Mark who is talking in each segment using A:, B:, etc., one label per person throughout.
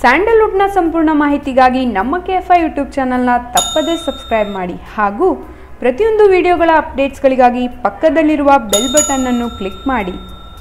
A: ಸ್ಯಾಂಡಲ್ವುಡ್ನ ಸಂಪೂರ್ಣ ಮಾಹಿತಿಗಾಗಿ ನಮ್ಮ ಕೆ ಎಫ್ ಐ ಯೂಟ್ಯೂಬ್ ಚಾನಲ್ನ ತಪ್ಪದೇ ಸಬ್ಸ್ಕ್ರೈಬ್ ಮಾಡಿ ಹಾಗೂ ಪ್ರತಿಯೊಂದು ವಿಡಿಯೋಗಳ ಅಪ್ಡೇಟ್ಸ್ಗಳಿಗಾಗಿ ಪಕ್ಕದಲ್ಲಿರುವ ಬೆಲ್ ಬಟನ್ ಅನ್ನು ಕ್ಲಿಕ್ ಮಾಡಿ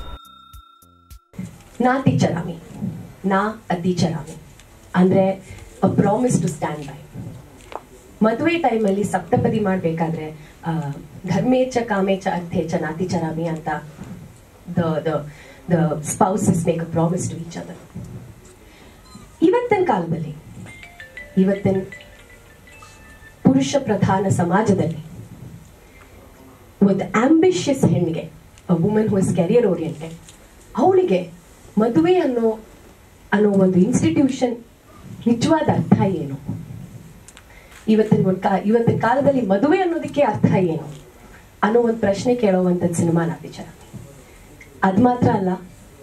B: ನಾತಿ ಚರಾಮಿ ನಾ ಅತಿ ಚರಾಮಿ ಅಂದ್ರೆ ಅ ಪ್ರಾಮಿಸ್ ಟು ಸ್ಟ್ಯಾಂಡ್ ಬೈ ಮದುವೆ ಟೈಮಲ್ಲಿ ಸಪ್ತಪದಿ ಮಾಡಬೇಕಾದ್ರೆ ಧರ್ಮೇಚ ಕಾಮೇಚ ಅರ್ಥೇಚ ನಾತಿ ಚರಾಮಿ ಅಂತ the the the spouses make a promise to each other ಇವತ್ತಿನ ಕಾಲದಲ್ಲಿ ಇವತ್ತಿನ ಪುರುಷ ಪ್ರಧಾನ ಸಮಾಜದಲ್ಲಿ ಒಂದು ಆಂಬಿಷಿಯಸ್ ಹೆಣ್ಣಿಗೆ a woman who is career oriented ಅವಳಿಗೆ ಮದುವೆ ಅನ್ನೋ ಅನ್ನೋ ಒಂದು ಇನ್ಸ್ಟಿಟ್ಯೂಷನ್ ನಿಜವಾದ ಅರ್ಥ ಏನು ಇವತ್ತಿನ ಒಂದ್ ಕಾ ಇವತ್ತಿನ ಕಾಲದಲ್ಲಿ ಮದುವೆ ಅನ್ನೋದಕ್ಕೆ ಅರ್ಥ ಏನು ಅನ್ನೋ ಒಂದು ಪ್ರಶ್ನೆ ಕೇಳೋವಂಥದ್ದು ಸಿನಿಮಾ ನಾತಿಚರ ಅದ್ ಮಾತ್ರ ಅಲ್ಲ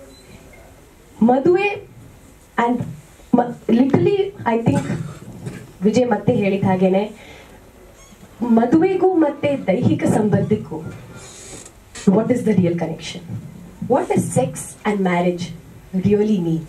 B: ಮದುವೆ and literally I think Vijay ಮತ್ತೆ ಹೇಳಿದ ಹಾಗೇನೆ ಮದುವೆಗೂ ಮತ್ತೆ ದೈಹಿಕ ಸಂಬಂಧಕ್ಕೂ what is the real connection? What does sex and marriage really mean?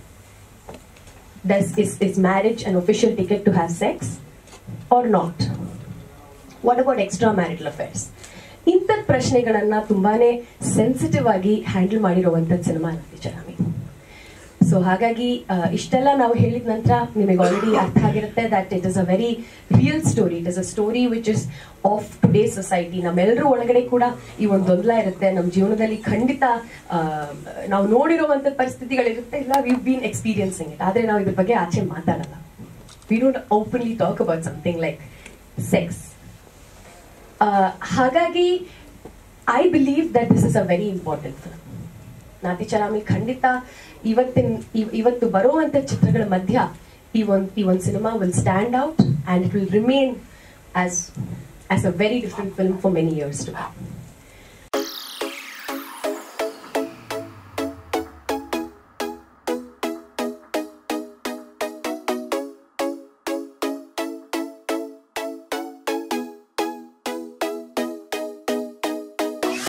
B: Does is, is marriage an official ticket to have sex or not? What about extramarital affairs? ಇಂಥ ಪ್ರಶ್ನೆಗಳನ್ನ ತುಂಬಾನೇ sensitive ಆಗಿ handle ಮಾಡಿರುವಂತದ್ದು ಸಿನಿಮಾ ಚರಾಮಿ ಸೊ ಹಾಗಾಗಿ ಆ, ಇಷ್ಟೆಲ್ಲ ನಾವು ಹೇಳಿದ ನಂತರ ನಿಮಗೆ ಆಲ್ರೆಡಿ ಅರ್ಥ ಆಗಿರುತ್ತೆ that it is a very real story it is a story which is of today society ನಮ್ಮೆಲ್ಲರೂ ಒಳಗಡೆ ಕೂಡ ಈ ಒಂದು ಗೊಂದಲ ಇರುತ್ತೆ ನಮ್ಮ ಜೀವನದಲ್ಲಿ ಖಂಡಿತ ಆ, ನಾವು ನೋಡಿರುವಂತ ಪರಿಸ್ಥಿತಿಗಳಿರುತ್ತೆ ಇಲ್ಲ ವಿ ಬೀನ್ ಎಕ್ಸ್ಪೀರಿಯನ್ಸಿಂಗ್ ಇಟ್ ಆದ್ರೆ ನಾವು ಇದ್ರ ಬಗ್ಗೆ ಆಚೆ ಮಾತಾಡಲ್ಲ we don't openly talk about something like sex ಹಾಗಾಗಿ I believe that this is a very important film Nathicharami ಖಂಡಿತ ಇವತ್ತಿನ ಇವ್- ಇವತ್ತು ಬರುವಂತ ಚಿತ್ರಗಳ ಮಧ್ಯ ಈ ಒಂದ್ ಈ ಒಂದು cinema will stand out and it will remain as as a very different film for many years to